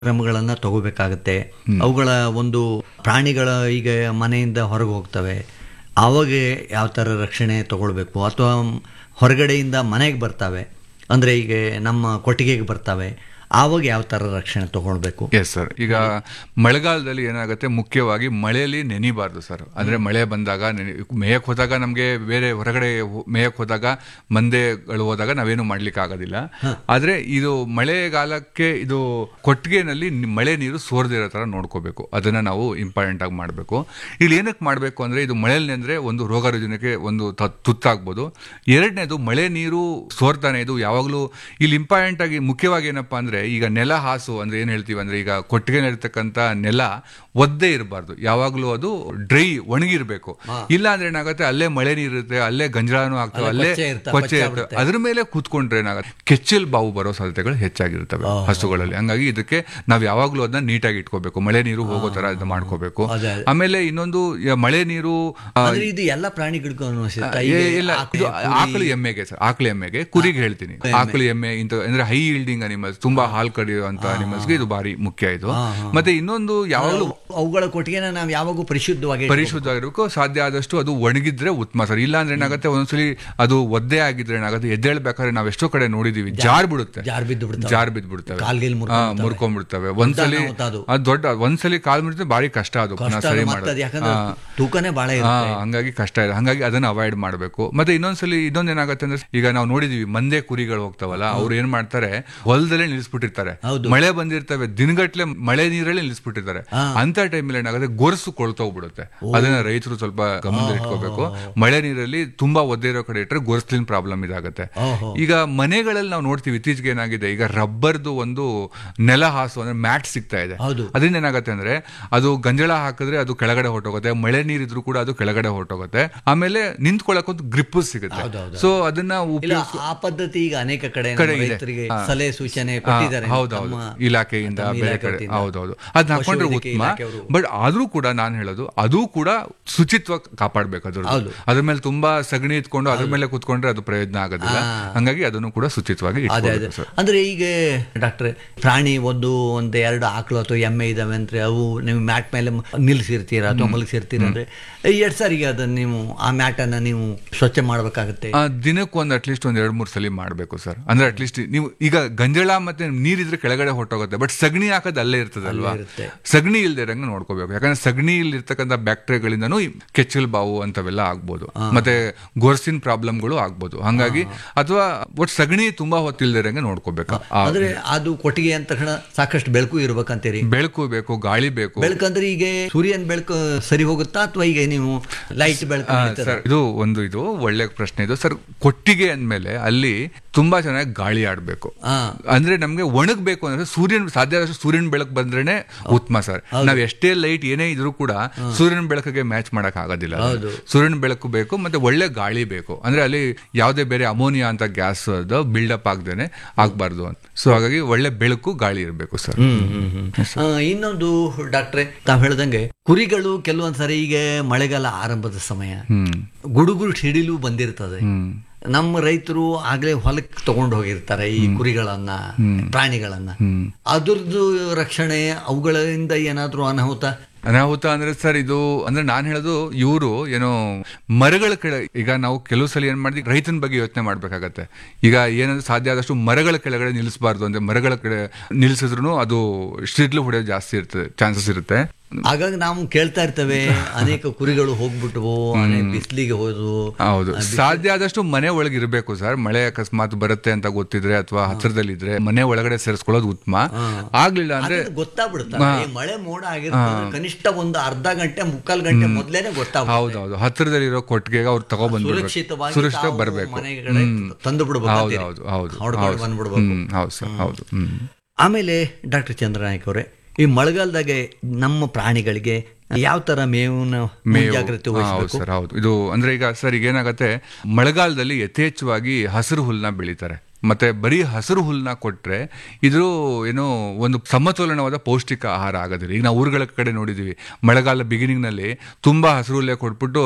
ಕ್ರಮಗಳನ್ನು ತಗೋಬೇಕಾಗತ್ತೆ ಅವುಗಳ ಒಂದು ಪ್ರಾಣಿಗಳ ಈಗ ಮನೆಯಿಂದ ಹೊರಗೆ ಹೋಗ್ತವೆ ಆವಾಗ ಯಾವ ಥರ ರಕ್ಷಣೆ ತಗೊಳ್ಬೇಕು ಅಥವಾ ಹೊರಗಡೆಯಿಂದ ಮನೆಗೆ ಬರ್ತವೆ ಅಂದರೆ ಈಗ ನಮ್ಮ ಕೊಟ್ಟಿಗೆಗೆ ಬರ್ತವೆ ಆವಾಗ ಯಾವ ಥರ ರಕ್ಷಣೆ ತಗೊಳ್ಬೇಕು ಎಸ್ ಸರ್ ಈಗ ಮಳೆಗಾಲದಲ್ಲಿ ಏನಾಗುತ್ತೆ ಮುಖ್ಯವಾಗಿ ಮಳೆಯಲ್ಲಿ ನೆನಿಬಾರ್ದು ಸರ್ ಅಂದ್ರೆ ಮಳೆ ಬಂದಾಗ ನೆನೆ ಮೇಯಕ್ಕೆ ಹೋದಾಗ ನಮಗೆ ಬೇರೆ ಹೊರಗಡೆ ಹೋ- ಮೇಯಕ್ಕೆ ಹೋದಾಗ ಮಂದೆಗಳು ಹೋದಾಗ ನಾವೇನು ಮಾಡ್ಲಿಕ್ಕೆ ಆಗೋದಿಲ್ಲ ಆದ್ರೆ ಇದು ಮಳೆಗಾಲಕ್ಕೆ ಇದು ಕೊಟ್ಟಿಗೆನಲ್ಲಿ ನಿ- ಮಳೆ ನೀರು ಸೋರ್ದಿರೋ ತರ ನೋಡ್ಕೋಬೇಕು ಅದನ್ನ ನಾವು ಇಂಪಾರ್ಟೆಂಟ್ ಆಗಿ ಮಾಡಬೇಕು ಇಲ್ಲಿ ಏನಕ್ಕೆ ಮಾಡಬೇಕು ಅಂದ್ರೆ ಇದು ಮಳೆಯಲ್ಲಿ ಅಂದ್ರೆ ಒಂದು ರೋಗ ರುಜಿನಕ್ಕೆ ಒಂದು ತ- ತುತ್ತಾಗ್ಬೋದು ಎರಡನೇದು ಮಳೆ ನೀರು ಸೋರ್ತಾನೆ ಇದು ಯಾವಾಗಲೂ ಇಲ್ಲಿ ಇಂಪಾರ್ಟೆಂಟ್ ಆಗಿ ಮುಖ್ಯವಾಗಿ ಏನಪ್ಪಾ ಅಂದ್ರೆ ಈಗ ನೆಲ ಹಾಸು ಅಂದ್ರೆ ಏನ್ ಹೇಳ್ತೀವಿ ಅಂದ್ರೆ ಈಗ ಕೊಟ್ಟಿಗೆನಲ್ಲಿರ್ತಕ್ಕಂಥ ನೆಲ ಒದ್ದೆ ಇರಬಾರ್ದು ಯಾವಾಗಲೂ ಅದು ಡ್ರೈ ಒಣಗಿರ್ಬೇಕು ಇಲ್ಲ ಅಂದ್ರೆ ಏನಾಗುತ್ತೆ ಅಲ್ಲೇ ಮಳೆ ನೀರು ಇರುತ್ತೆ ಅಲ್ಲೇ ಗಂಜಲಾನು ಆಗ್ತವೆ ಅಲ್ಲೇ ಅಲ್ಲೇ ಕೊಚ್ಚೆ ಇರ್ತ- ಕೊಚ್ಚೆ ಕೊಚ್ಚೆ ಇರ್ತವೆ ಆಗ್ಬಿಡುತ್ತೆ. ಅದ್ರ ಮೇಲೆ ಕೂತ್ಕೊಂಡ್ರೆ ಏನಾಗುತ್ತೆ ಕೆಚ್ಚಲ್ ಬಾವು ಬರೋ ಸಾಧ್ಯತೆಗಳು ಹೆಚ್ಚಾಗಿರ್ತವೆ ಹಸುಗಳಲ್ಲಿ ಹಂಗಾಗಿ ಇದಕ್ಕೆ ನಾವು ಯಾವಾಗಲೂ ಅದನ್ನ ನೀಟಾಗಿ ಇಟ್ಕೋಬೇಕು ಮಳೆ ನೀರು ಹೋಗೋ ತರ ಅದನ್ನ ಮಾಡ್ಕೋಬೇಕು ಅದೇ, ಅದೇ. ಆಮೇಲೆ ಇನ್ನೊಂದು ಯ- ಮಳೆ ನೀರು ಆ, ಅಂದ್ರೆ ಇದು ಎಲ್ಲ ಪ್ರಾಣಿಗಳಿಗೂ ಅನ್ವಯಿಸುತ್ತಾ? ಏ, ಈಗ ಇಲ್ಲ ಆಕಳು, ಇದು ಕುರಿ, ಆಕಳು ಎಮ್ಮೆಗೆ ಸರ್ ಆಕಳು ಎಮ್ಮೆಗೆ ಕುರಿಗೆ ಹೇಳ್ತೀನಿ ಆಕಳು ಎಮ್ಮೆ ಇಂತ ಅಂದ್ರೆ ಹೈ ಈಲ್ಡಿಂಗ್ ಅನಿಮಲ್ಸ್ ತುಂಬಾ ಹಾಲು ಕರೆಯುವಂತ ಅನಿಮಲ್ಸ್ಗೆ ಇದು ಬಾರಿ ಮುಖ್ಯ ಇದು ಮತ್ತೆ ಇನ್ನೊಂದು ಯಾವಾಗಲೂ ಅವು- ಅವುಗಳ ಕೊಟ್ಟಿಗೆನ ನಾವು ಯಾವಾಗೂ ಪರಿಶುದ್ಧವಾಗಿ ಪರಿಶುದ್ಧವಾಗಿರ್ಬೇಕು ಸಾಧ್ಯ ಆದಷ್ಟು ಅದು ಒಣಗಿದ್ರೆ ಉತ್ತಮ ಸರ್ ಇಲ್ಲ ಅಂದ್ರೆ ಏನಾಗುತ್ತೆ ಒಂದೊಂದ್ಸಲಿ ಅದು ಒದ್ದೆ ಆಗಿದ್ರೆ ಏನಾಗುತ್ತೆ ಎದ್ದೇಳ್ಬೇಕಾದ್ರೆ ನಾವ್ ಎಷ್ಟೋ ಕಡೆ ನೋಡಿದೀವಿ ಜಾರ್ ಬಿಡುತ್ತೆ ಜಾರ್ ಬಿದ್ದು ಬಿಡ್ತಾವೆ. ಜಾರ್ ಬಿದ್ದು ಬಿಡ್ತವೆ ಕಾಲ್ಗೀಲ್ ಮುರ್ಕೊಂಡ್ಬಿಡ್ತವೆ. ಮುರ್ಕೊಂಡ್ಬಿಡ್ತವೆ ಒಂದ್ಸಲಿ ಅನಾಹುತ ಅದು. ಅದು ದೊಡ್ಡ ಒಂದ್ಸಲಿ ಕಾಲ್ ಮುರಿದ್ರೆ ಬಾರಿ ಕಷ್ಟ ಅದು ಪುನಃ ಕಷ್ಟ ಸರಿ ಅದು ಮಾಡೋದು ಮತ್ತೆ ಯಾಕಂದ್ರೆ ಹಾ. ತೂಕನೇ ಬಹಳ ಹಾ, ಇರುತ್ತೆ ಹಂಗಾಗಿ ಕಷ್ಟ ಇದೆ ಹಂಗಾಗಿ ಅದನ್ನ ಅವಾಯ್ಡ್ ಮಾಡಬೇಕು ಮತ್ತೆ ಇನ್ನೊಂದ್ಸಲಿ ಇನ್ನೊಂದ್ ಏನಾಗುತ್ತೆ ಅಂದ್ರೆ ಈಗ ನಾವು ನೋಡಿದೀವಿ ಮಂದೆ ಕುರಿಗಳು ಹೋಗ್ತಾವಲ್ಲ ಅವ್ರು ಏನ್ ಮಾಡ್ತಾರೆ ಹೊಲದಲ್ಲೇ ನಿಲ್ಲಿಸ್ಬಿಟ್ಟಿರ್ತಾರೆ ಹೌದು. ಮಳೆ ಬಂದಿರ್ತವೆ ದಿನಗಟ್ಲೆ ಮಳೆ ನೀರಲ್ಲಿ ನಿಲ್ಲಿಸ್ಬಿಟ್ಟಿರ್ತಾರೆ ಅಂತ ಟೈಮಲ್ಲಿ ಏನಾಗುತ್ತೆ ಗೊರಸು ಕೊಳ್ತೋಗ್ಬಿಡುತ್ತೆ ಅದನ್ನ ರೈತರು ಸ್ವಲ್ಪ ಗಮನದಲ್ಲಿ ಇಟ್ಕೋಬೇಕು ಮಳೆ ನೀರಲ್ಲಿ ತುಂಬಾ ಒದ್ದೆ ಇರೋ ಕಡೆ ಇಟ್ಟರೆ ಗೊರಸ್ಲಿನ ಪ್ರಾಬ್ಲಮ್ ಇದಾಗುತ್ತೆ ಓಹೋ. ಈಗ ಮನೆಗಳಲ್ಲಿ ನಾವು ನೋಡ್ತೀವಿ ಇತ್ತೀಚೆಗೆ ಏನಾಗಿದೆ ಈಗ ರಬ್ಬರ್ದು ಒಂದು ನೆಲ ಹಾಸು ಅಂದ್ರೆ ಮ್ಯಾಟ್ ಸಿಗ್ತಾ ಇದೆ ಹೌದು. ಅದರಿಂದ ಏನಾಗುತ್ತೆ ಅಂದ್ರೆ ಅದು ಗಂಜಳ ಹಾಕಿದ್ರೆ ಅದು ಕೆಳಗಡೆ ಹೊರಟೋಗುತ್ತೆ ಮಳೆ ನೀರಿದ್ರು ಕೂಡ ಅದು ಕೆಳಗಡೆ ಹೊರಟೋಗುತ್ತೆ ಆಮೇಲೆ ನಿಂತ್ಕೊಳ್ಳೋಕೆ ಒಂದು ಗ್ರಿಪ್ ಸಿಗುತ್ತೆ ಹೌದೌದು. ಸೊ ಅದನ್ನ ಇಲ್ಲ ಉಪಯೋಗಿಸ್ ಆ ಪದ್ಧತಿ ಈಗ ಅನೇಕ ಕಡೆ ನಮ್ಮ ಕಡೆ ಇದೆ. ರೈತರಿಗೆ ಹಾ. ಸಲಹೆ ಸೂಚನೆ ಕೊಟ್ಟಿದ್ದಾರೆ ಹೌದೌದು ನಮ್ಮ- ಇಲಾಖೆಯಿಂದ ತಮ್ಮ ಬೇರೆ ಇಲಾಖೆ ಕಡೆ ವತಿಯಿಂದ. ಹೌದೌದು ಅದನ್ನ ಹಾಕೊಂಡ್ರೆ ಪಶುವೈದ್ಯಕೀಯ ಉತ್ತಮ ಇಲಾಖೆಯವರು. ಬಟ್ ಆದ್ರೂ ಕೂಡ ನಾನು ಹೇಳೋದು ಅದು ಕೂಡ ಶುಚಿತ್ವ ಕಾಪಾಡ್ಬೇಕು ಅದ್ರ ಹೌದು. ಅದ್ರ ಮೇಲೆ ತುಂಬಾ ಸಗಣಿ ಇಟ್ಕೊಂಡು ಅದ್ರ ಮೇಲೆ ಕುತ್ಕೊಂಡ್ರೆ ಅದು ಪ್ರಯೋಜನ ಆಗೋದಿಲ್ಲ ಹಾ. ಹಂಗಾಗಿ ಅದನ್ನು ಕೂಡ ಶುಚಿತ್ವವಾಗಿ ಅದೇ ಅದೇ ಇಟ್ಕೋಬೇಕು ಸರ್ ಅಂದ್ರೆ ಈಗ ಡಾಕ್ಟ್ರೆ ಪ್ರಾಣಿ ಒಂದು ಒಂದು ಎರಡು ಆಕಳು ಅಥವಾ ಎಮ್ಮೆ ಇದಾವೆ ಅಂದ್ರೆ ಅವು ನೀವು ಮ್ಯಾಟ್ ಮೇಲೆ ಮ- ನಿಲ್ಲಿಸಿರ್ತೀರ ಅಥವಾ ಮಲಗಿಸಿರ್ತೀರ ಅಂದ್ರೆ ಎರಡು ಸಾರಿಗೆ ಅದನ್ನ ನೀವು ಆ ಮ್ಯಾಟನ್ನು ನೀವು ಸ್ವಚ್ಛ ಮಾಡಬೇಕಾಗುತ್ತೆ ಆ, ದಿನಕ್ಕೆ ಒಂದು ಅಟ್ಲೀಸ್ಟ್ ಒಂದ್ ಎರಡ್ ಮೂರ್ ಸಲ ಮಾಡಬೇಕು ಸರ್ ಅಂದ್ರೆ ಅಟ್ಲೀಸ್ಟ್ ನೀವು ಈಗ ಗಂಜಳ ಮತ್ತೆ ನೀರಿದ್ರೆ ಕೆಳಗಡೆ ಹೊಟ್ಟೋಗುತ್ತೆ ಬಟ್ ಸಗಣಿ ಹಾಕೋದು ಅಲ್ಲೇ ಇರ್ತದಲ್ವಾ ಇರುತ್ತೆ. ಸಗಣಿ ಇಲ್ದೇ ಇರಂಗೆ ನೋಡ್ಕೋಬೇಕು ಯಾಕಂದ್ರೆ ಸಗಣಿ ಇರ್ತಕ್ಕಂಥ ಬ್ಯಾಕ್ಟೀರಿಯಾಗಳಿಂದನೂ ಈ ಕೆಚ್ಚಲ್ ಬಾವು ಅಂತವೆಲ್ಲ ಆಗ್ಬೋದು ಮತ್ತೆ ಗೊರ್ಸಿನ ಪ್ರಾಬ್ಲಮ್ಗಳು ಆಗ್ಬೋದು ಹಂಗಾಗಿ ಅಥವಾ ಒಟ್ಟು ಸಗಣಿ ತುಂಬಾ ಹೊತ್ತಿಲ್ದೇ ಇರಂಗೆ ನೋಡ್ಕೋಬೇಕು ಆ ಅಂದ್ರೆ ಅದು ಕೊಟ್ಟಿಗೆ ಅಂತ ತಕ್ಷಣ ಸಾಕಷ್ಟು ಬೆಳಕು ಇರ್ಬೇಕಂತೀರಿ ಬೆಳಕು ಬೇಕು ಗಾಳಿ ಬೇಕು ಬೆಳಕಂದ್ರೆ ಈಗ ಸೂರ್ಯನ ಬೆಳಕು ಸರಿ ಹೋಗುತ್ತಾ ಅಥವಾ ಈಗ ನೀವು ಲೈಟ್ ಬೆಳಕು ಆ, ನಡೀತದಾ? ಸರ್ ಇದು ಒಂದು ಇದು ಒಳ್ಳೆ ಪ್ರಶ್ನೆ ಇದು ಸರ್ ಕೊಟ್ಟಿಗೆ ಅಂದ್ಮೇಲೆ ಅಲ್ಲಿ ತುಂಬಾ ಚೆನ್ನಾಗಿ ಗಾಳಿ ಆಡ್ಬೇಕು ಹಾ. ಅಂದ್ರೆ ನಮ್ಗೆ ಒಣಗಬೇಕು ಅಂದ್ರೆ ಸೂರ್ಯನ ಸಾಧ್ಯ ಆದಷ್ಟು ಸೂರ್ಯನ ಬೆಳಕು ಬಂದ್ರೇನೆ ಉತ್ತಮ ಸರ್ ನಾವ್ ಎಷ್ಟೇ ಲೈಟ್ ಏನೇ ಇದ್ರೂ ಕೂಡ ಸೂರ್ಯನ ಬೆಳಕಿಗೆ ಮ್ಯಾಚ್ ಮಾಡಕ್ ಆಗೋದಿಲ್ಲ ಹೌದು. ಸೂರ್ಯನ ಬೆಳಕು ಬೇಕು ಮತ್ತೆ ಒಳ್ಳೆ ಗಾಳಿ ಬೇಕು ಅಂದ್ರೆ ಅಲ್ಲಿ ಯಾವುದೇ ಬೇರೆ ಅಮೋನಿಯಾ ಅಂತ ಗ್ಯಾಸ್ ಬಿಲ್ಡಪ್ ಆಗದೇನೆ ಆಗ್ಬಾರ್ದು ಅಂತ ಸೊ ಹಾಗಾಗಿ ಒಳ್ಳೆ ಬೆಳಕು ಗಾಳಿ ಇರಬೇಕು ಸರ್ ಹ್ಮ್, ಹ್ಮ್, ಹ್ಮ್. ಆ, ಇನ್ನೊಂದು ಡಾಕ್ಟ್ರೆ ತಾವ್ ಹೇಳ್ದಂಗೆ ಕುರಿಗಳು ಕೆಲವೊಂದ್ಸರಿ ಈಗ ಮಳೆಗಾಲ ಆರಂಭದ ಸಮಯ ಹ್ಮ್ ಗುಡುಗುರು ಸಿಡಿಲು ಬಂದಿರ್ತದೆ ಹ್ಮ್ ನಮ್ಮ ರೈತರು ಆಗ್ಲೇ ಹೊಲಕ್ಕೆ ತಗೊಂಡು ಹೋಗಿರ್ತಾರೆ ಈ ಕುರಿಗಳನ್ನ ಪ್ರಾಣಿಗಳನ್ನ ಹ್ಮ್ ಅದ್ರದ್ದು ರಕ್ಷಣೆ ಅವುಗಳಿಂದ ಏನಾದ್ರೂ ಅನಾಹುತ ಅನಾಹುತ ಅಂದ್ರೆ ಸರ್ ಇದು ಅಂದ್ರೆ ನಾನ್ ಹೇಳೋದು ಇವರು ಏನೋ ಮರಗಳ ಕೆಳ ಈಗ ನಾವು ಕೆಲವು ಸಲ ಏನ್ ಮಾಡಿದ್ವಿ ರೈತನ ಬಗ್ಗೆ ಯೋಚನೆ ಮಾಡ್ಬೇಕಾಗತ್ತೆ ಈಗ ಏನಂದ್ರೆ ಸಾಧ್ಯ ಆದಷ್ಟು ಮರಗಳ ಕೆಳಗಡೆ ನಿಲ್ಲಿಸಬಾರ್ದು ಅಂದ್ರೆ ಮರಗಳ ಕಡೆ ನಿಲ್ಲಿಸಿದ್ರು ಅದು ಸಿಡ್ಲು ಹೊಡೆಯೋದು ಜಾಸ್ತಿ ಇರ್ತದೆ ಚಾನ್ಸಸ್ ಇರುತ್ತೆ ಆಗಾಗ ನಾವು ಕೇಳ್ತಾ ಇರ್ತೇವೆ ಅನೇಕ ಕುರಿಗಳು ಹೋಗ್ಬಿಟ್ವು ಅನೇಕ ಬಿಸಿಲಿಗೆ ಹೋದ್ವು ಹೌದು ಸಾಧ್ಯ ಆದಷ್ಟು ಮನೆ ಒಳಗೆ ಇರಬೇಕು ಸರ್ ಮಳೆ ಅಕಸ್ಮಾತ್ ಬರುತ್ತೆ ಅಂತ ಗೊತ್ತಿದ್ರೆ ಅಥವಾ ಹತ್ರದಲ್ಲಿದ್ರೆ ಮನೆ ಒಳಗಡೆ ಸೇರಿಸ್ಕೊಳ್ಳೋದು ಉತ್ತಮ ಆಗ್ಲಿಲ್ಲ ಅಂದ್ರೆ ಅದು ಗೊತ್ತಾಗ್ಬಿಡುತ್ತೆ ಈ ಮಳೆ ಮೋಡ ಆಗಿರ್ತದೆ ಕನಿಷ್ಠ ಒಂದು ಅರ್ಧ ಗಂಟೆ ಮುಕ್ಕಾಲ್ ಗಂಟೆ ಮೊದ್ಲೇನೆ ಗೊತ್ತಾಗ್ಬಿಡುತ್ತೆ ಹೌದೌದು ಹತ್ರದಲ್ಲಿರೋ ಕೊಟ್ಟಿಗೆಗೆ ಅವ್ರು ತಗೊಬಂದ್ಬಿಡ್ಬೇಕು ಸುರಕ್ಷಿತವಾಗಿ ಸುರಕ್ಷಿತ ತಾವು ಬರಬೇಕು ಮನೆಗಡೆ ತಂದು ಬಿಡ್ಬೇಕು ಹೌದು ಅಂತೀರಿ. ಹೌದು ಹೌದು ಹೊಡ್ಕೊಂಡು ಹೌದು. ಬಂದ್ಬಿಡ್ಬೇಕು. ಹ್ಮ್, ಹೌದು ಸರ್ ಹೌದು ಹ್ಮ್ ಆಮೇಲೆ ಡಾಕ್ಟರ್ ಚಂದ್ರನಾಯಕ್ ಅವರೇ ಈ ಮಳೆಗಾಲದಾಗೆ ನಮ್ಮ ಪ್ರಾಣಿಗಳಿಗೆ ಯಾವ ತರ ಮೇವಿನ ಮುಂಜಾಗ್ರತೆ ಹಾ, ಹೌದು ವಹಿಸಬೇಕು ಸರ್ ಹೌದು ಇದು ಅಂದ್ರೆ ಈಗ ಸರ್ ಈಗ ಏನಾಗತ್ತೆ ಮಳೆಗಾಲದಲ್ಲಿ ಯಥೇಚ್ಛವಾಗಿ ಹಸಿರು ಹುಲ್ಲನ್ನ ಬೆಳೀತಾರೆ ಮತ್ತೆ ಬರೀ ಹಸಿರು ಹುಲ್ಲನ್ನ ಕೊಟ್ರೆ ಇದು ಏನು ಒಂದು ಸಮತೋಲನವಾದ ಪೌಷ್ಟಿಕ ಆಹಾರ ಆಗೋದಿಲ್ಲ ಈಗ ನಾವು ಊರುಗಳ ಕಡೆ ನೋಡಿದೀವಿ ಮಳೆಗಾಲ ಬಿಗಿನಿಂಗ್ ನಲ್ಲಿ ತುಂಬಾ ಹಸಿರು ಹುಲ್ಲೇ ಕೊಟ್ಬಿಟ್ಟು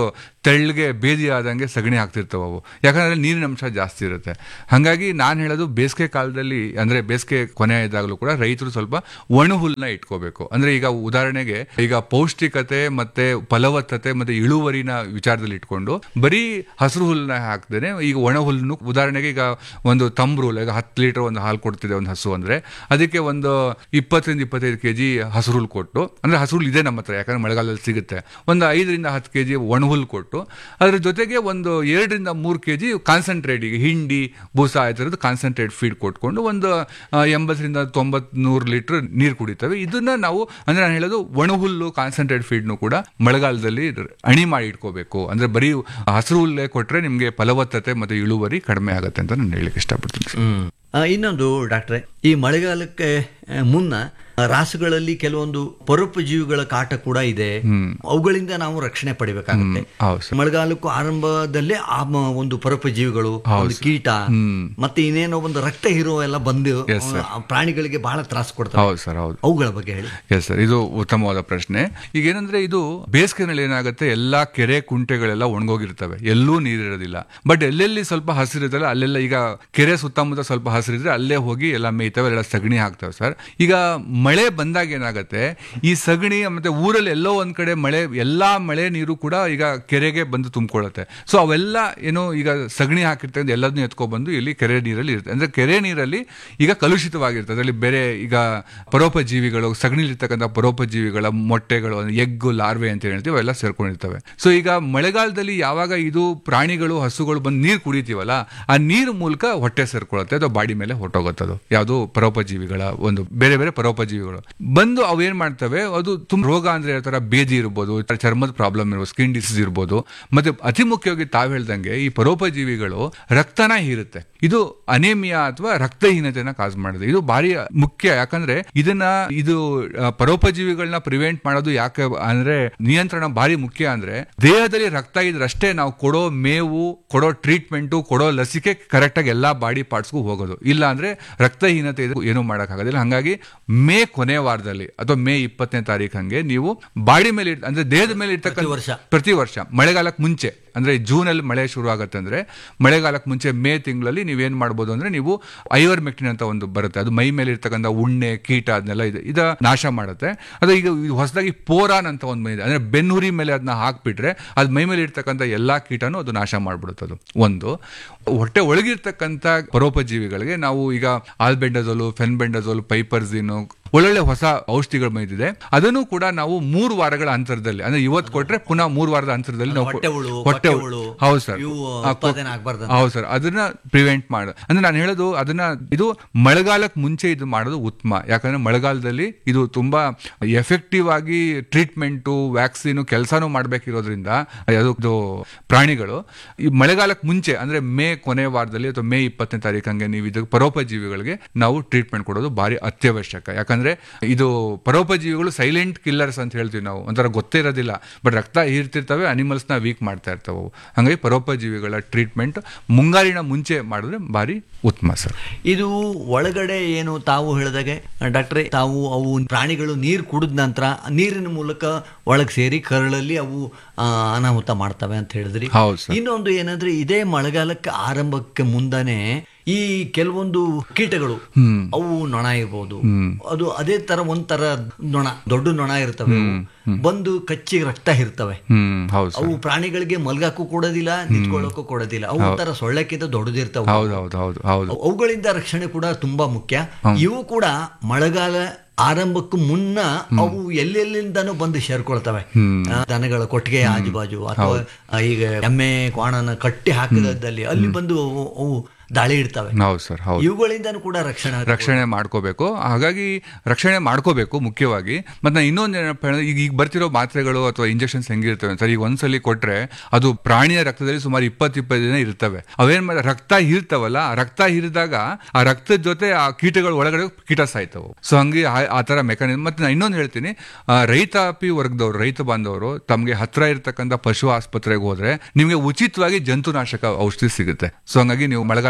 ತೆಳ್ಳಗೆ ಬೇದಿ ಆದಂಗೆ ಸಗಣಿ ಹಾಕ್ತಿರ್ತವೆ ಅವು ಯಾಕಂದ್ರೆ ನೀರಿನ ಅಂಶ ಜಾಸ್ತಿ ಇರುತ್ತೆ ಹಾಗಾಗಿ ನಾನು ಹೇಳೋದು ಬೇಸಿಗೆ ಕಾಲದಲ್ಲಿ ಅಂದ್ರೆ ಬೇಸಿಗೆ ಕೊನೆ ಇದ್ದಾಗಲೂ ಕೂಡ ರೈತರು ಸ್ವಲ್ಪ ಒಣ ಹುಲ್ಲನ್ನ ಇಟ್ಕೋಬೇಕು ಅಂದ್ರೆ ಈಗ ಉದಾಹರಣೆಗೆ ಈಗ ಪೌಷ್ಟಿಕತೆ ಮತ್ತೆ ಫಲವತ್ತತೆ ಮತ್ತೆ ಇಳುವರಿನ ವಿಚಾರದಲ್ಲಿ ಇಟ್ಕೊಂಡು ಬರೀ ಹಸಿರು ಹುಲ್ಲನ್ನ ಹಾಕ್ದೇನೆ ಈಗ ಒಣ ಹುಲ್ಲನ್ನು ಉದಾಹರಣೆಗೆ ಈಗ ಒಂದು ತಂಬ್ರು ಈಗ ಹತ್ತು ಲೀಟರ್ ಒಂದು ಹಾಲು ಕೊಡ್ತಿದೆ ಒಂದು ಹಸು ಅಂದ್ರೆ ಅದಕ್ಕೆ ಒಂದು ಇಪ್ಪತ್ತರಿಂದ ಇಪ್ಪತ್ತೈದು ಕೆಜಿ ಹಸಿರು ಹುಲ್ಲು ಕೊಟ್ಟು ಅಂದ್ರೆ ಹಸಿರು ಹುಲ್ಲು ಇದೆ ನಮ್ಮ ಹತ್ರ ಯಾಕಂದ್ರೆ ಮಳೆಗಾಲದಲ್ಲಿ ಸಿಗುತ್ತೆ ಒಂದು ಐದರಿಂದ ಹತ್ತು ಕೆಜಿ ಒಣ ಹುಲ್ಲು ಕೊಟ್ಟು ಅದ್ರ ಜೊತೆಗೆ ಒಂದು ಎರಡರಿಂದ ಮೂರು ಕೆಜಿ ಕಾನ್ಸಂಟ್ರೇಟ್ ಈಗ ಹಿಂಡಿ ಬೂಸ ಆ ಥರದ್ದು ಕಾನ್ಸಂಟ್ರೇಟ್ ಫೀಡ್ ಕೊಟ್ಕೊಂಡು ಒಂದು ಆ, ಎಂಬತ್ತರಿಂದ ತೊಂಬತ್ ನೂರು ಲೀಟರ್ ನೀರು ಕುಡಿತವೆ ಇದನ್ನ ನಾವು ಅಂದ್ರೆ ನಾನು ಹೇಳೋದು ಒಣ ಹುಲ್ಲು ಕಾನ್ಸಂಟ್ರೇಟ್ ಫೀಡ್ನು ಕೂಡ ಮಳೆಗಾಲದಲ್ಲಿ ಅಣಿ ಮಾಡಿ ಇಟ್ಕೋಬೇಕು ಅಂದ್ರೆ ಬರೀ ಹಸಿರು ಹುಲ್ಲೇ ಕೊಟ್ರೆ ನಿಮಗೆ ಫಲವತ್ತತೆ ಮತ್ತೆ ಇಳುವರಿ ಕಡಿಮೆ ಆಗುತ್ತೆ ಅಂತ ನಾನು ಹೇಳಲಿಕ್ಕೆ ಇಷ್ಟಪಡ್ತೀನಿ ಸರ್. ಹ್ಮ್. ಆ, ಇನ್ನೊಂದು ಡಾಕ್ಟ್ರೆ ಈ ಮಳೆಗಾಲಕ್ಕೆ ಆ, ಮುನ್ನ ರಾಸುಗಳಲ್ಲಿ ಕೆಲವೊಂದು ಪರೋಪಜೀವಿಗಳ ಕಾಟ ಕೂಡ ಇದೆ ಅವುಗಳಿಂದ ನಾವು ರಕ್ಷಣೆ ಪಡಿಬೇಕಾಗುತ್ತೆ ಹೌದು ಸರ್ ಮಳೆಗಾಲಕ್ಕೂ ಆರಂಭದಲ್ಲೇ ಆ ಮ- ಒಂದು ಪರೋಪಜೀವಿಗಳು ಒಂದು ಕೀಟ ಮತ್ತೆ ಇನ್ನೇನೋ ಒಂದು ರಕ್ತ ಹೀರೋ ಎಲ್ಲ ಬಂದು ಆ ಪ್ರಾಣಿಗಳಿಗೆ ಬಹಳ ತ್ರಾಸ ಕೊಡ್ತವೆ ಹೌದು ಸರ್ ಹೌದು ಅವುಗಳ ಬಗ್ಗೆ ಹೇಳಿ ಎಸ್ ಸರ್ ಇದು ಉತ್ತಮವಾದ ಪ್ರಶ್ನೆ ಈಗ ಏನಂದ್ರೆ ಇದು ಬೇಸಿಗೆನಲ್ಲಿ ಏನಾಗುತ್ತೆ ಎಲ್ಲಾ ಕೆರೆ ಕುಂಟೆಗಳೆಲ್ಲ ಒಣಗೋಗಿರ್ತವೆ ಎಲ್ಲೂ ನೀರಿರೋದಿಲ್ಲ ಬಟ್ ಎಲ್ಲೆಲ್ಲಿ ಸ್ವಲ್ಪ ಹಸಿರಿರ್ತಲ್ಲ ಅಲ್ಲೆಲ್ಲ ಈಗ ಕೆರೆ ಸುತ್ತಮುತ್ತ ಸ್ವಲ್ಪ ಹಸಿರಿದ್ರೆ ಅಲ್ಲೇ ಹೋಗಿ ಎಲ್ಲ ಮೇಯ್ತವೆ ಎಲ್ಲ ಸಗಣಿ ಹಾಕ್ತವೆ ಸರ್ ಈಗ ಮಳೆ ಬಂದಾಗ ಏನಾಗುತ್ತೆ ಈ ಸಗಣಿ ಮತ್ತೆ ಊರಲ್ಲಿ ಎಲ್ಲೋ ಒಂದ್ ಕಡೆ ಮಳೆ ಎಲ್ಲಾ ಮಳೆ ನೀರು ಕೂಡ ಈಗ ಕೆರೆಗೆ ಬಂದು ತುಂಬಿಕೊಳ್ಳುತ್ತೆ ಸೊ ಅವೆಲ್ಲ ಏನು ಈಗ ಸಗಣಿ ಹಾಕಿರ್ತಕ್ಕಂಥ ಎಲ್ಲದನ್ನೂ ಎತ್ಕೊ ಬಂದು ಇಲ್ಲಿ ಕೆರೆ ನೀರಲ್ಲಿ ಇರುತ್ತೆ ಅಂದ್ರೆ ಕೆರೆ ನೀರಲ್ಲಿ ಈಗ ಕಲುಷಿತವಾಗಿರುತ್ತೆ ಅದರಲ್ಲಿ ಬೇರೆ ಈಗ ಪರೋಪಜೀವಿಗಳು ಸಗಣಿಲಿರ್ತಕ್ಕಂಥ ಪರೋಪಜೀವಿಗಳ ಮೊಟ್ಟೆಗಳು ಎಗ್ಗು ಲಾರ್ವೆ ಅಂತ ಹೇಳ್ತೀವಿ ಅವೆಲ್ಲ ಸೇರ್ಕೊಂಡಿರ್ತವೆ ಸೊ ಈಗ ಮಳೆಗಾಲದಲ್ಲಿ ಯಾವಾಗ ಇದು ಪ್ರಾಣಿಗಳು ಹಸುಗಳು ಬಂದು ನೀರು ಕುಡಿತೀವಲ್ಲ ಆ ನೀರು ಮೂಲಕ ಹೊಟ್ಟೆ ಸೇರ್ಕೊಳ್ಳುತ್ತೆ ಅಥವಾ ಬಾಡಿ ಮೇಲೆ ಹೊಟ್ಟೋಗುತ್ತದು ಯಾವುದು ಪರೋಪಜೀವಿಗಳ ಒಂದು ಬೇರೆ ಬೇರೆ ಪರೋಪಜೀವಿಗಳು ಬಂದು ಅವು ಏನ್ ಮಾಡ್ತವೆ ಅದು ತುಂಬ ರೋಗ ಅಂದ್ರೆ ಹೇಳ್ತಾರ ಬೇದಿ ಇರ್ಬೋದು ಚರ್ಮದ ಪ್ರಾಬ್ಲಮ್ ಇರ್ಬೋದು ಸ್ಕಿನ್ ಡಿಸೀಸ್ ಇರ್ಬೋದು ಮತ್ತೆ ಅತಿ ಮುಖ್ಯವಾಗಿ ತಾವು ಹೇಳ್ದಂಗೆ ಈ ಪರೋಪಜೀವಿಗಳು ರಕ್ತನ ಹೀರುತ್ತೆ ಇದು ಅನೇಮಿಯಾ ಅಥವಾ ರಕ್ತಹೀನತೆಯನ್ನ ಕಾಸ್ ಮಾಡುತ್ತೆ ಇದು ಭಾರಿ ಮುಖ್ಯ ಯಾಕಂದ್ರೆ ಇದನ್ನ ಇದು ಆ, ಪರೋಪಜೀವಿಗಳನ್ನ ಪ್ರಿವೆಂಟ್ ಮಾಡೋದು ಯಾಕೆ ಅಂದ್ರೆ ನಿಯಂತ್ರಣ ಭಾರಿ ಮುಖ್ಯ ಅಂದ್ರೆ ದೇಹದಲ್ಲಿ ರಕ್ತ ಇದ್ರಷ್ಟೇ ನಾವು ಕೊಡೋ ಮೇವು ಕೊಡೋ ಟ್ರೀಟ್ಮೆಂಟು ಕೊಡೋ ಲಸಿಕೆ ಕರೆಕ್ಟ್ ಆಗಿ ಎಲ್ಲಾ ಬಾಡಿ ಪಾರ್ಟ್ಸ್ಗೂ ಹೋಗೋದು ಇಲ್ಲ ಅಂದ್ರೆ ರಕ್ತಹೀನತೆ ಇದ್ರೆ ಏನು ಮಾಡೋಕ್ಕಾಗೋದಿಲ್ಲ ಹಂಗಾಗಿ ಮೇ ಕೊನೆ ವಾರದಲ್ಲಿ ಅಥವಾ ಮೇ ಇಪ್ಪತ್ತನೇ ತಾರೀಕು ಹಂಗೆ ನೀವು ಬಾಡಿ ಮೇಲೆ ಇರ್- ಅಂದ್ರೆ ದೇಹದ ಮೇಲೆ ಇರ್ತಕ್ಕಂಥ ವರ್ಷ. ಪ್ರತಿ ವರ್ಷ ಮಳೆಗಾಲಕ್ಕೆ ಮುಂಚೆ ಅಂದ್ರೆ ಜೂನ್ ಅಲ್ಲಿ ಮಳೆ ಶುರು ಆಗತ್ತೆ ಅಂದ್ರೆ ಮಳೆಗಾಲಕ್ಕೆ ಮುಂಚೆ ಮೇ ತಿಂಗಳಲ್ಲಿ ನೀವೇನ್ ಮಾಡ್ಬೋದು ಅಂದ್ರೆ ನೀವು ಐವರ್ ಮೆಕ್ಟಿನ್ ಅಂತ ಒಂದು ಬರುತ್ತೆ ಅದು ಮೈ ಮೇಲೆ ಇರ್ತಕ್ಕಂಥ ಉಣ್ಣೆ ಕೀಟ ಅದನ್ನೆಲ್ಲ ಇದೆ ಇದ ನಾಶ ಮಾಡುತ್ತೆ ಅದು ಈಗ ಇದು ಹೊಸದಾಗಿ ಪೋರಾನ್ ಅಂತ ಒಂದು ಬಂದಿದೆ ಅಂದ್ರೆ ಬೆನ್ನುರಿ ಮೇಲೆ ಅದನ್ನ ಹಾಕ್ಬಿಟ್ರೆ ಅದು ಮೈ ಮೇಲೆ ಇರ್ತಕ್ಕಂಥ ಎಲ್ಲಾ ಕೀಟನೂ ಅದು ನಾಶ ಮಾಡ್ಬಿಡುತ್ತೆ ಅದು ಒಂದು ಹೊಟ್ಟೆ ಒಳಗಿರ್ತಕ್ಕಂಥ ಪರೋಪಜೀವಿಗಳಿಗೆ ನಾವು ಈಗ ಆಲ್ಬೆಂಡಜೋಲು ಫೆನ್ಬೆಂಡಜೋಲ್ ಪೈಪರ್ಸಿನು ಒಳ್ಳೊಳ್ಳೆ ಹೊಸ ಔಷಧಿಗಳು ಬಂದಿದೆ ಅದನ್ನು ಕೂಡ ನಾವು ಮೂರು ವಾರಗಳ ಅಂತರದಲ್ಲಿ ಅಂದ್ರೆ ಇವತ್ತು ಕೊಟ್ರೆ ಪುನಃ ಮೂರು ವಾರದ ಅಂತರದಲ್ಲಿ ನಾವು ಹೊಟ್ಟೆ ಹುಳು, ಹೊಟ್ಟೆ ಕೊಕ್ಕೆ ಹುಳು, ಹೌದು ಸರ್ ಇವು ಆ, ಉತ್ಪಾದನೆ ಆಗ್ಬಾರ್ದು ಹೌದು ಸರ್ ಅದನ್ನ ಪ್ರಿವೆಂಟ್ ಮಾಡ ಅಂದ್ರೆ ನಾನು ಹೇಳೋದು ಅದನ್ನ ಇದು ಮಳೆಗಾಲಕ್ಕೆ ಮುಂಚೆ ಇದು ಮಾಡೋದು ಉತ್ತಮ ಯಾಕಂದ್ರೆ ಮಳೆಗಾಲದಲ್ಲಿ ಇದು ತುಂಬಾ ಎಫೆಕ್ಟಿವ್ ಆಗಿ ಟ್ರೀಟ್ಮೆಂಟು ವ್ಯಾಕ್ಸಿನ್ ಕೆಲಸನೂ ಮಾಡ್ಬೇಕಿರೋದ್ರಿಂದ ಅದು ಇದು ಪ್ರಾಣಿಗಳು ಈ ಮಳೆಗಾಲಕ್ಕೆ ಮುಂಚೆ ಅಂದ್ರೆ ಮೇ ಕೊನೆ ವಾರದಲ್ಲಿ ಅಥವಾ ಮೇ ಇಪ್ಪತ್ತನೇ ತಾರೀಕು ಹಂಗೆ ನೀವು ಇದು ಪರೋಪಜೀವಿಗಳಿಗೆ ನಾವು ಟ್ರೀಟ್ಮೆಂಟ್ ಕೊಡೋದು ಭಾರಿ ಅತ್ಯವಶ್ಯಕ ಯಾಕಂದ್ರೆ ಇದು ಪರೋಪಜೀವಿಗಳು ಸೈಲೆಂಟ್ ಕಿಲ್ಲರ್ಸ್ ಅಂತ ಹೇಳ್ತೀವಿ ನಾವು ಒಂಥರ ಗೊತ್ತೇ ಇರೋದಿಲ್ಲ ಬಟ್ ರಕ್ತ ಹೀರ್ತಿರ್ತವೆ ಅನಿಮಲ್ಸ್ನ ವೀಕ್ ಮಾಡ್ತಾ ಇರ್ತವೆ ಅವು ಹಂಗಾಗಿ ಪರೋಪಜೀವಿಗಳ ಟ್ರೀಟ್ಮೆಂಟ್ ಮುಂಗಾರಿನ ಮುಂಚೆ ಮಾಡಿದ್ರೆ ಭಾರಿ ಉತ್ತಮ ಸರ್ ಇದು ಒಳಗಡೆ ಏನು ತಾವು ಹೇಳಿದಾಗೆ ಡಾಕ್ಟ್ರೆ ತಾವು ಅವು ಪ್ರಾಣಿಗಳು ನೀರು ಕುಡಿದ ನಂತರ ನೀರಿನ ಮೂಲಕ ಒಳಗೆ ಸೇರಿ ಕರಳಲ್ಲಿ ಅವು ಆ, ಅನಾಹುತ ಮಾಡ್ತವೆ ಅಂತ ಹೇಳಿದ್ರಿ ಹೌದು ಸರ್ ಇನ್ನೊಂದು ಏನಂದ್ರೆ ಇದೇ ಮಳೆಗಾಲಕ್ಕೆ ಆರಂಭಕ್ಕೆ ಮುಂದಾನೆ ಈ ಕೆಲವೊಂದು ಕೀಟಗಳು ಹ್ಮ್ ಅವು ನೊಣ ಇರ್ಬೋದು ಹ್ಮ್. ಅದು ಅದೇ ತರ ಒಂಥರ ನೊಣ ದೊಡ್ಡ ನೊಣ ಇರ್ತವೆ ಅವು. ಬಂದು ಕಚ್ಚಿ ರಕ್ತ ಇರ್ತವೆ ಹ್ಮ್ ಹೌದು ಸರ್ ಅವು ಪ್ರಾಣಿಗಳಿಗೆ ಮಲ್ಗಾಕು ಕೊಡೋದಿಲ್ಲ ನಿಂತ್ಕೊಳ್ಳೋಕು ಕೊಡೋದಿಲ್ಲ ಅವು ಒಂಥರ ಸೊಳ್ಳೆಕ್ಕಿಂತ ದೊಡ್ಡದಿರ್ತಾವೆ ಹೌದು ಹೌದು ಹೌದು ಹೌದು ಅವು- ಅವುಗಳಿಂದ ರಕ್ಷಣೆ ಕೂಡ ತುಂಬಾ ಮುಖ್ಯ ಇವು ಕೂಡ ಮಳೆಗಾಲ ಆರಂಭಕ್ಕೂ ಮುನ್ನ ಅವು ಎಲ್ಲೆಲ್ಲಿಂದನೂ ಬಂದು ಸೇರ್ಕೊಳ್ತವೆ ಆ, ದನಗಳ ಕೊಟ್ಟಿಗೆ ಆಜುಬಾಜು ಅಥವಾ ಆ, ಈಗ ಎಮ್ಮೆ ಕ್ವಾಣನ ಕಟ್ಟಿ ಹಾಕಿದಲ್ಲಿ ಅಲ್ಲಿ ಬಂದು ಅವು- ಅವು ದಾಳಿ ಇಡ್ತವೆ ಹೌದು ಸರ್ ಹೌದು ಇವುಗಳಿಂದನೂ ಕೂಡ ರಕ್ಷಣೆ ರಕ್ಷಣೆ ಮಾಡ್ಕೋಬೇಕು ಹಾಗಾಗಿ ರಕ್ಷಣೆ ಮಾಡ್ಕೋಬೇಕು ಮುಖ್ಯವಾಗಿ ಮತ್ತೆ ನಾನು ಇನ್ನೊಂದು ಏನಪ್ಪ ಹೇಳಿದ್ರೆ ಈಗ ಈಗ ಬರ್ತಿರೋ ಮಾತ್ರೆಗಳು ಅಥವಾ ಇಂಜೆಕ್ಷನ್ಸ್ ಹೆಂಗಿರ್ತವೆ ಸರ್ ಈಗ ಒಂದ್ಸಲಿ ಕೊಟ್ರೆ ಅದು ಪ್ರಾಣಿಯ ರಕ್ತದಲ್ಲಿ ಸುಮಾರು ಇಪ್ಪತ್ತು ಇಪ್ಪತ್ತು ದಿನ ಇರ್ತವೆ ಅವೇನ್ ಮಾಡಿ ರಕ್ತ ಹೀರ್ತಾವಲ್ಲ ಆ ರಕ್ತ ಹೀರಿದಾಗ ಆ ರಕ್ತದ ಜೊತೆ ಆ ಕೀಟಗಳು ಒಳಗಡೆ ಕೀಟ ಸಾಯ್ತವು ಸೊ ಹಂಗೆ ಆ- ಆ ತರ ಮೆಕಾನಿಸಮ್ ಮತ್ತೆ ನಾನು ಇನ್ನೊಂದು ಹೇಳ್ತೀನಿ ಆ, ರೈತಾಪಿ ವರ್ಗದವರು ರೈತ ಬಾಂಧವರು ತಮಗೆ ಹತ್ರ ಇರ್ತಕ್ಕಂಥ ಪಶು ಆಸ್ಪತ್ರೆಗೆ ಹೋದ್ರೆ ನಿಮಗೆ ಉಚಿತವಾಗಿ ಜಂತುನಾಶಕ ಔಷಧಿ ಸಿಗುತ್ತೆ ಸೊ ಹಂಗಾಗಿ ನೀವು ಮಳೆಗಾಲ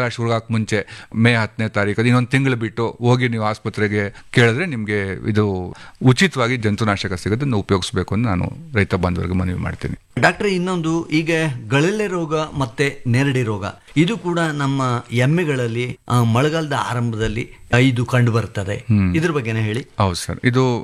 ಮಳೆಗಾಲ ಶುರುವಾಗಕ್ಕೆ ಮುಂಚೆ ಮೇ ಹತ್ತನೇ ತಾರೀಕು ಇನ್ನೊಂದು ತಿಂಗಳು ಬಿಟ್ಟು ಹೋಗಿ ನೀವು ಆಸ್ಪತ್ರೆಗೆ ಕೇಳಿದ್ರೆ ನಿಮಗೆ ಇದು ಉಚಿತವಾಗಿ ಜಂತುನಾಶಕ ಸಿಗುತ್ತೆ ಅದನ್ನ ಉಪಯೋಗಿಸ್ಬೇಕು ಅಂತ ನಾನು ರೈತ ಬಾಂಧವರಿಗೆ ಮನವಿ ಮಾಡ್ತೀನಿ ಡಾಕ್ಟರ್ ಇನ್ನೊಂದು ಈಗ ಗಳಲೆ ರೋಗ ಮತ್ತೆ ನೆರಡಿ ರೋಗ ಇದು ಕೂಡ ನಮ್ಮ ಎಮ್ಮೆಗಳಲ್ಲಿ ಆ, ಮಳೆಗಾಲದ ಆರಂಭದಲ್ಲಿ ಇದು ಕಂಡು ಬರ್ತದೆ ಇದ್ರ ಬಗ್ಗೆನೇ ಹೇಳಿ ಹೌದು ಸರ್ ಇದು